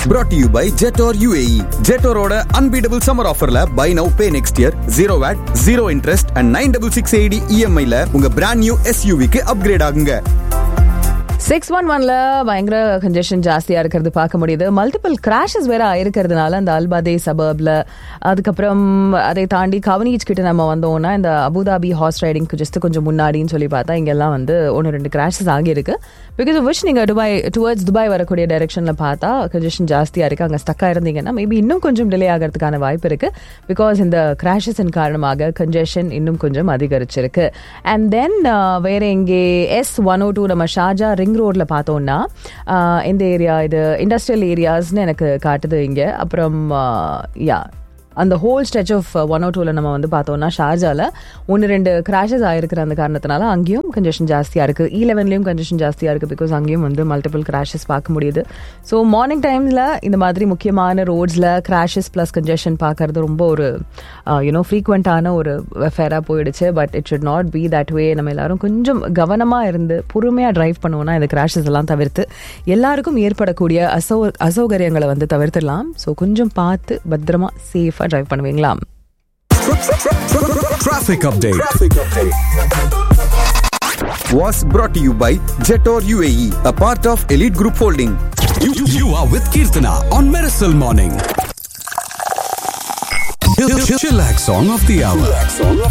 brought to you by Jetor UAE. Jetoroட unbeatable summer offerல buy now pay next year 0 VAT, 0 interest and 9660 EMI ல உங்க brand new SUV க்கு upgrade ஆகுங்க. Six one ஒன்ல பயங்கர congestion ஜாஸ்தியா இருக்கிறது பார்க்க முடியுது மல்டிபிள் கிராஷஸ் வேற ஆயிருக்கிறதுனால அந்த அல்பாதே சபர்ப்ல அதுக்கப்புறம் அதை தாண்டி கவனிச் கிட்ட நம்ம வந்தோம்னா இந்த அபுதாபி ஹார்ஸ் ரைடிங்க்கு ஜஸ்ட் கொஞ்சம் முன்னாடின்னு சொல்லி பார்த்தா இங்கெல்லாம் வந்து ஒன்று ரெண்டு கிராஷஸ் ஆகியிருக்கு பிகாஸ் விஷ் நீங்க துபாய் டுவர்ட்ஸ் துபாய் வரக்கூடிய டைரக்ஷன்ல பார்த்தா கன்ஜெஷன் ஜாஸ்தியா இருக்கு அங்க ஸ்டக்கா இருந்தீங்கன்னா மேபி இன்னும் கொஞ்சம் டிலே ஆகிறதுக்கான வாய்ப்பு இருக்கு பிகாஸ் இந்த கிராஷஸின் காரணமாக கன்ஜெஷன் இன்னும் கொஞ்சம் அதிகரிச்சிருக்கு அண்ட் தென் வேற எங்கே எஸ் ஒன் ஓ டூ நம்ம ஷாஜா ரிங் ரோட்ல பார்த்தோம்னா ஆஹ், இந்த ஏரியா இது இண்டஸ்ட்ரியல் ஏரியாஸ்னு எனக்கு காட்டுது இங்க அப்புறம் யா அந்த whole stretch of one O டூவில் நம்ம வந்து பார்த்தோம்னா ஷார்ஜால ஒன்று ரெண்டு கிராஷஸ் ஆயிருக்கிற அந்த காரணத்தினால அங்கேயும் கன்ஜெஷன் ஜாஸ்தியாக இருக்குது இ லெவன்லேயும் கன்ஜெஷன் ஜாஸ்தியாக இருக்குது பிகாஸ் அங்கேயும் வந்து மல்டிபிள் கிராஷஸ் பார்க்க முடியுது ஸோ மார்னிங் டைமில் இந்த மாதிரி முக்கியமான ரோட்ஸில் கிராஷஸ் ப்ளஸ் கன்ஜெஷன் பார்க்கறது ரொம்ப ஒரு யூனோ ஃப்ரீக்வெண்ட்டான ஒரு வெஃபேராக போயிடுச்சு but it should not be that way நம்ம எல்லாரும் கொஞ்சம் கவனமாக இருந்து பொறுமையாக டிரைவ் பண்ணுவோம்னா இந்த கிராஷஸ் எல்லாம் தவிர்த்து எல்லாருக்கும் ஏற்படக்கூடிய அசௌ அசௌகரியங்களை வந்து தவிர்த்துடலாம் ஸோ கொஞ்சம் பார்த்து பத்திரமா சேஃபாக டிரைவ் பண்ணுவீங்களா Traffic update. Was brought to you by Jetor UAE, a part of Elite Group Holding. You, you, you are with Kirtana on Miracle Morning. Chillax song of the hour.